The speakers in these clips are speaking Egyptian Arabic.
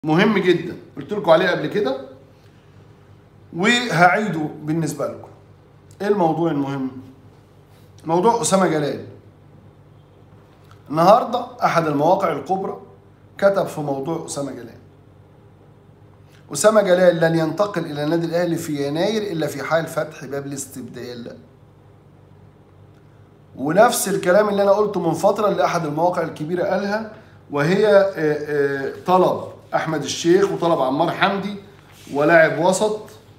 مهم جدا قلت لكم عليه قبل كده وهعيده بالنسبه لكم ايه الموضوع المهم موضوع اسامه جلال النهارده احد المواقع الكبرى كتب في موضوع اسامه جلال اسامه جلال لن ينتقل الى النادي الاهلي في يناير الا في حال فتح باب الاستبدال ونفس الكلام اللي انا قلته من فتره اللي احد المواقع الكبيره قالها وهي آه، آه، طلب احمد الشيخ وطلب عمار حمدي ولاعب وسط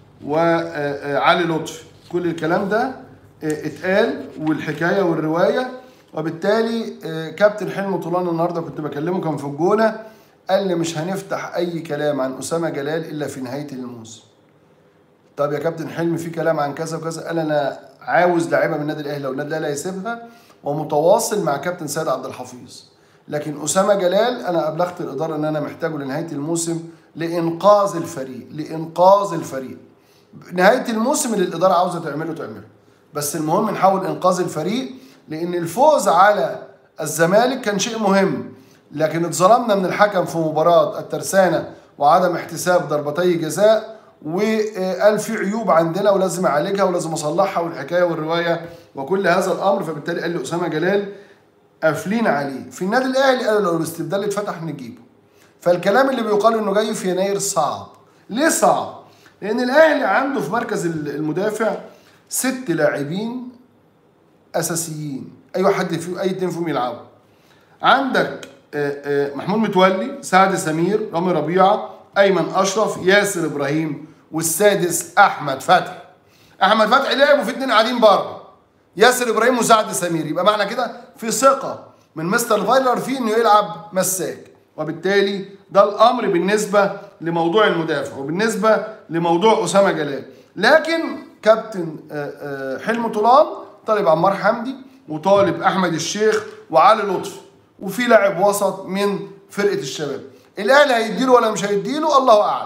وعلي لطفي كل الكلام ده آه، اتقال والحكايه والروايه وبالتالي آه، كابتن حلمي طولان النهارده كنت بكلمه كان في الجونه قال لي مش هنفتح اي كلام عن اسامه جلال الا في نهايه الموسم طب يا كابتن حلمي في كلام عن كذا وكذا قال انا عاوز لاعيبه من النادي الاهلي لو النادي الاهلي هيسيبها ومتواصل مع كابتن سيد عبد الحفيظ لكن اسامه جلال انا ابلغت الاداره ان انا محتاجه لنهايه الموسم لانقاذ الفريق لانقاذ الفريق نهايه الموسم اللي الاداره عاوزه تعمله تعمله بس المهم نحاول انقاذ الفريق لان الفوز على الزمالك كان شيء مهم لكن اتظلمنا من الحكم في مباراه الترسانه وعدم احتساب ضربتي جزاء وقال في عيوب عندنا ولازم اعالجها ولازم اصلحها والحكايه والروايه وكل هذا الامر فبالتالي قال لي اسامه جلال قافلين عليه في النادي الاهلي قالوا لو الاستبدال اتفتح نجيبه فالكلام اللي بيقال انه جاي في يناير صعب ليه صعب لان الاهلي عنده في مركز المدافع ست لاعبين اساسيين اي حد في اي اتنين فيهم يلعبوا عندك آه، آه، محمود متولي سعد سمير رامي ربيعه ايمن اشرف ياسر ابراهيم والسادس احمد فتحي احمد فتحي لعب وفي اتنين قاعدين بره ياسر ابراهيم وسعد سمير يبقى معنى كده في ثقه من مستر فايلر فيه انه يلعب مساك وبالتالي ده الامر بالنسبه لموضوع المدافع وبالنسبه لموضوع اسامه جلال لكن كابتن آه، آه، حلمي طولان طالب عمار حمدي وطالب احمد الشيخ وعلي لطفي وفي لاعب وسط من فرقه الشباب الاهلي هيديله ولا مش هيديله الله اعلم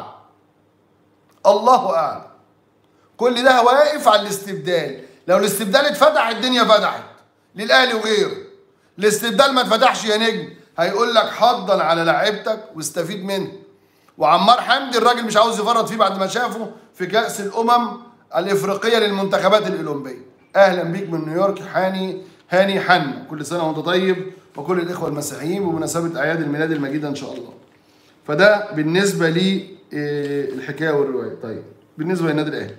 الله اعلم كل ده واقف على الاستبدال لو الاستبدال اتفتح الدنيا فتحت للاهلي وغيره الاستبدال ما اتفتحش يا نجم هيقول لك حضن على لعيبتك واستفيد منه وعمار حمدي الراجل مش عاوز يفرط فيه بعد ما شافه في كاس الامم الافريقيه للمنتخبات الاولمبيه اهلا بيك من نيويورك هاني هاني حن كل سنه وانت طيب وكل الاخوه المسيحيين بمناسبه اعياد الميلاد المجيده ان شاء الله فده بالنسبه لي آه، الحكايه والروايه طيب بالنسبه للنادي الاهلي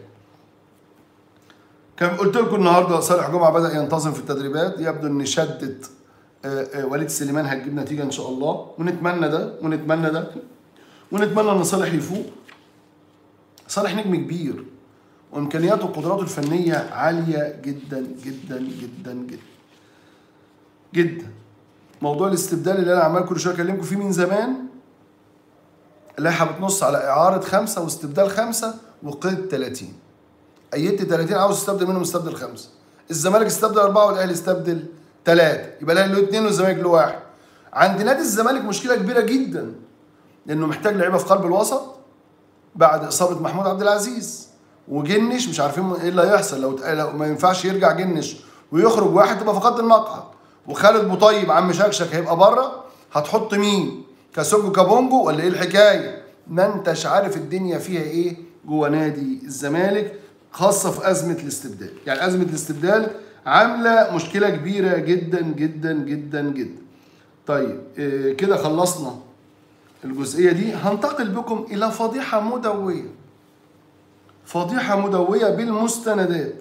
كان قلت لكم النهارده صالح جمعه بدا ينتظم في التدريبات يبدو ان شده آه، آه، وليد سليمان هتجيب نتيجه ان شاء الله ونتمنى ده ونتمنى ده ونتمنى ان صالح يفوق صالح نجم كبير وامكانياته وقدراته الفنيه عاليه جدا جدا جدا جدا جدا موضوع الاستبدال اللي انا عمال كل شويه اكلمكم فيه من زمان اللائحه بتنص على اعاره خمسه واستبدال خمسه وقيد 30 ايدت 30 عاوز تستبدل منهم استبدل خمسه الزمالك استبدل اربعه والاهلي استبدل ثلاثه يبقى الاهلي له اثنين والزمالك له واحد عند نادي الزمالك مشكله كبيره جدا لانه محتاج لعيبه في قلب الوسط بعد اصابه محمود عبد العزيز وجنش مش عارفين ايه اللي هيحصل لو لو ما ينفعش يرجع جنش ويخرج واحد تبقى فقدت المقعد وخالد بوطيب عم شكشك هيبقى بره هتحط مين كاسونجو كابونجو ولا ايه الحكايه ما انتش عارف الدنيا فيها ايه جوه نادي الزمالك خاصه في ازمه الاستبدال يعني ازمه الاستبدال عامله مشكله كبيره جدا جدا جدا جدا طيب إيه كده خلصنا الجزئيه دي هنتقل بكم الى فضيحه مدويه فضيحه مدويه بالمستندات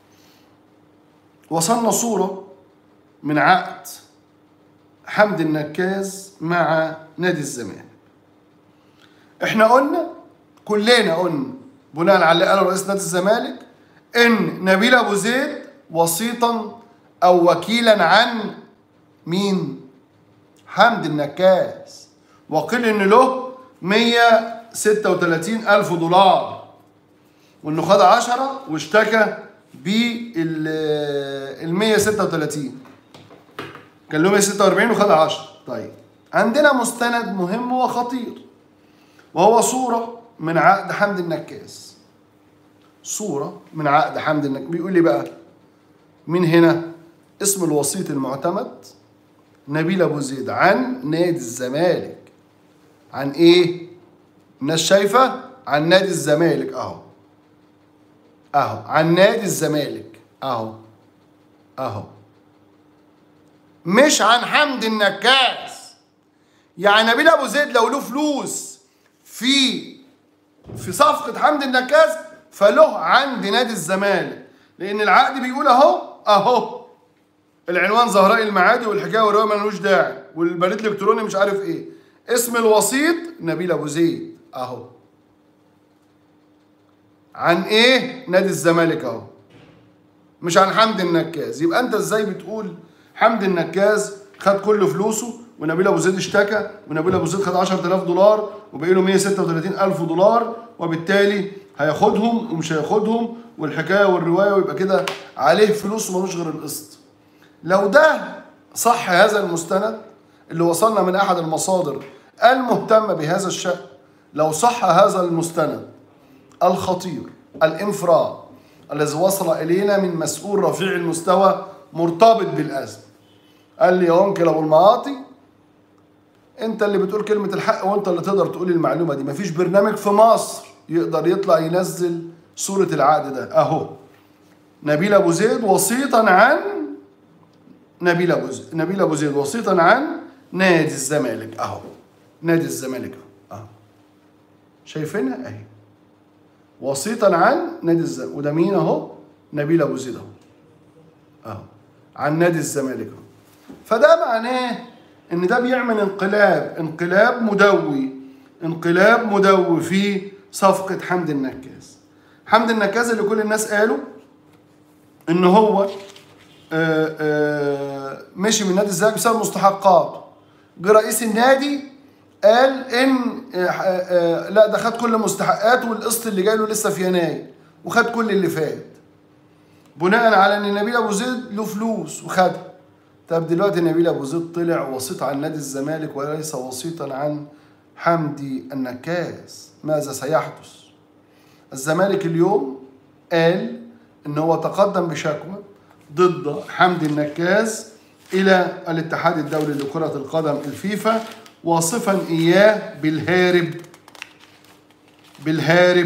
وصلنا صوره من عقد حمد النكاز مع نادي الزمالك احنا قلنا كلنا قلنا بناء على اللي قاله رئيس نادي الزمالك ان نبيل ابو زيد وسيطا او وكيلا عن مين حمد النكاز وقيل ان له 136 الف دولار وانه خد 10 واشتكى بال ال 136 كان له 146 وخد 10 طيب عندنا مستند مهم وخطير وهو صورة من عقد حمد النكاس صورة من عقد حمد النكاس بيقول لي بقى من هنا اسم الوسيط المعتمد نبيل ابو زيد عن نادي الزمالك عن ايه الناس شايفه عن نادي الزمالك اهو اهو عن نادي الزمالك اهو اهو مش عن حمد النكاس يعني نبيل ابو زيد لو له فلوس في في صفقه حمد النكاس فله عند نادي الزمالك لان العقد بيقول اهو اهو العنوان زهراء المعادي والحكايه والروايه ملوش داعي والبريد الالكتروني مش عارف ايه اسم الوسيط نبيل ابو زيد اهو عن ايه نادي الزمالك اهو مش عن حمد النكاز يبقى انت ازاي بتقول حمد النكاز خد كل فلوسه ونبيل ابو زيد اشتكى ونبيل ابو زيد خد 10000 دولار وبقي له 136000 دولار وبالتالي هياخدهم ومش هياخدهم والحكايه والروايه ويبقى كده عليه فلوس وملوش غير القسط لو ده صح هذا المستند اللي وصلنا من احد المصادر المهتمه بهذا الشأن لو صح هذا المستند الخطير الانفراد الذي وصل الينا من مسؤول رفيع المستوى مرتبط بالازمه قال لي يا انكل ابو المعاطي انت اللي بتقول كلمه الحق وانت اللي تقدر تقول المعلومه دي مفيش برنامج في مصر يقدر يطلع ينزل صوره العقد ده اهو نبيل ابو زيد وسيطا عن نبيل ابو زيد نبيل ابو زيد وسيطا عن نادي الزمالك اهو نادي الزمالك اهو اهو شايفينها اهي وسيطا عن نادي الزمالك وده مين اهو نبيل ابو زيد اهو اهو عن نادي الزمالك اهو فده معناه ان ده بيعمل انقلاب انقلاب مدوي انقلاب مدوي في صفقة حمد النكاز حمد النكاز اللي كل الناس قالوا ان هو آآ آآ مشي من نادي الزمالك بسبب مستحقات جه رئيس النادي قال ان آآ آآ لا ده خد كل مستحقاته والقسط اللي جاي له لسه في يناير وخد كل اللي فات بناء على ان نبيل ابو زيد له فلوس وخدها طب دلوقتي نبيل ابو زيد طلع وسيط عن نادي الزمالك وليس وسيطا عن حمدي النكاس ماذا سيحدث الزمالك اليوم قال ان هو تقدم بشكوى ضد حمدي النكاس الى الاتحاد الدولي لكرة القدم الفيفا واصفا اياه بالهارب بالهارب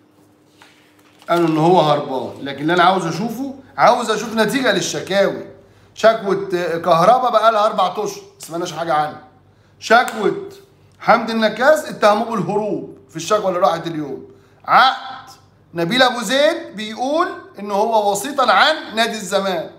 قالوا ان هو هربان لكن اللي انا عاوز اشوفه عاوز اشوف نتيجه للشكاوي شكوى كهرباء بقى لها اربع اشهر ما سمعناش حاجه عنها شكوى حمدي النكاس اتهموه بالهروب في الشكوى اللي راحت اليوم عقد نبيل ابو زيد بيقول ان هو وسيطا عن نادي الزمالك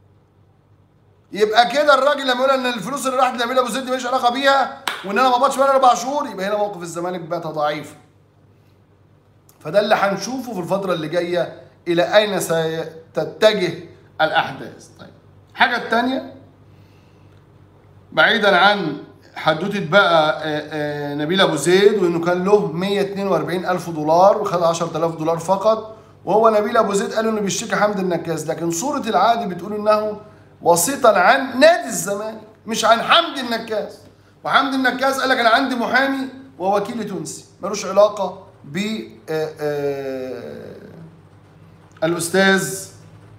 يبقى كده الراجل لما يقول ان الفلوس اللي راحت لنبيل ابو زيد دي ماليش علاقه بيها وان انا ما قبضتش بقى اربع شهور يبقى هنا موقف الزمالك بات ضعيف فده اللي هنشوفه في الفتره اللي جايه الى اين ستتجه الاحداث طيب الحاجه الثانيه بعيدا عن حدوته بقى نبيل ابو زيد وانه كان له 142 الف دولار وخد 10000 دولار فقط وهو نبيل ابو زيد قال انه بيشتكي حمد النكاس لكن صوره العقد بتقول انه وسيطا عن نادي الزمالك مش عن حمد النكاس وحمد النكاس قال لك انا عندي محامي ووكيل تونسي ملوش علاقه ب الاستاذ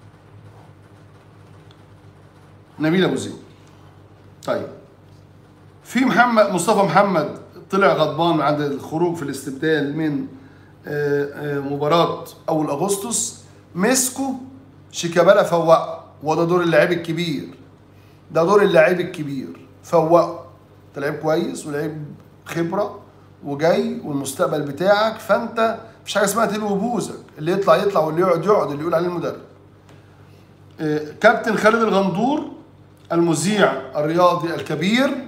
نبيل ابو زيد طيب في محمد مصطفى محمد طلع غضبان عند الخروج في الاستبدال من مباراة أول أغسطس مسكوا شيكابالا فوقه وده دور اللاعب الكبير ده دور اللاعب الكبير فوقه انت لعيب كويس ولعيب خبرة وجاي والمستقبل بتاعك فانت مفيش حاجة اسمها تلو بوزك اللي يطلع يطلع واللي يقعد يقعد اللي يقول عليه المدرب كابتن خالد الغندور المذيع الرياضي الكبير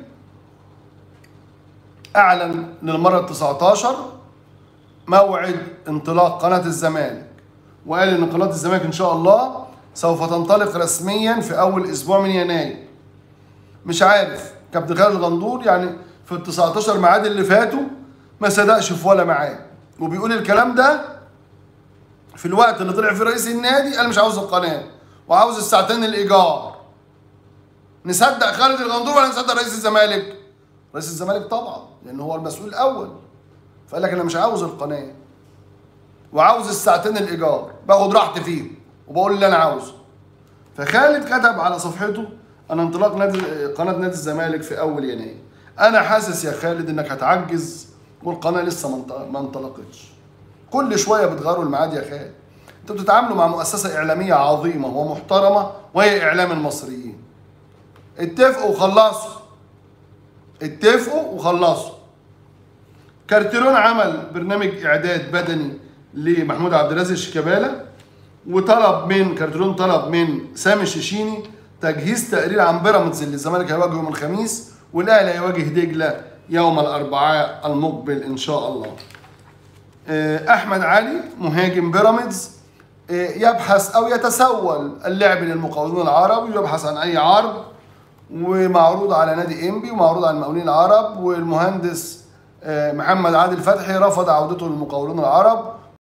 اعلن للمره ال 19 موعد انطلاق قناه الزمالك وقال ان قناه الزمالك ان شاء الله سوف تنطلق رسميا في اول اسبوع من يناير مش عارف كابتن خالد الغندور يعني في ال 19 ميعاد اللي فاتوا ما صدقش في ولا ميعاد وبيقول الكلام ده في الوقت اللي طلع فيه رئيس النادي قال مش عاوز القناه وعاوز الساعتين الايجار نصدق خالد الغندور ولا نصدق رئيس الزمالك؟ رئيس الزمالك طبعا لان هو المسؤول الاول فقال لك انا مش عاوز القناه وعاوز الساعتين الايجار باخد راحتي فيه وبقول اللي انا عاوزه فخالد كتب على صفحته ان انطلاق نادي قناه نادي الزمالك في اول يناير انا حاسس يا خالد انك هتعجز والقناه لسه ما انط- ما انطلقتش كل شويه بتغيروا الميعاد يا خال انتوا بتتعاملوا مع مؤسسه اعلاميه عظيمه ومحترمه وهي اعلام المصريين اتفقوا وخلصوا اتفقوا وخلصوا كارتيرون عمل برنامج اعداد بدني لمحمود عبد الرازق شيكابالا وطلب من كارتيرون طلب من سامي الشيشيني تجهيز تقرير عن بيراميدز اللي الزمالك هيواجهه يوم الخميس والاهلي هيواجه دجله يوم الاربعاء المقبل ان شاء الله. آه، احمد علي مهاجم بيراميدز آه، يبحث او يتسول اللعب للمقاولون العرب ويبحث عن اي عرض ومعروض على نادي انبي ومعروض على المقاولين العرب والمهندس آه، محمد عادل فتحي رفض عودته للمقاولون العرب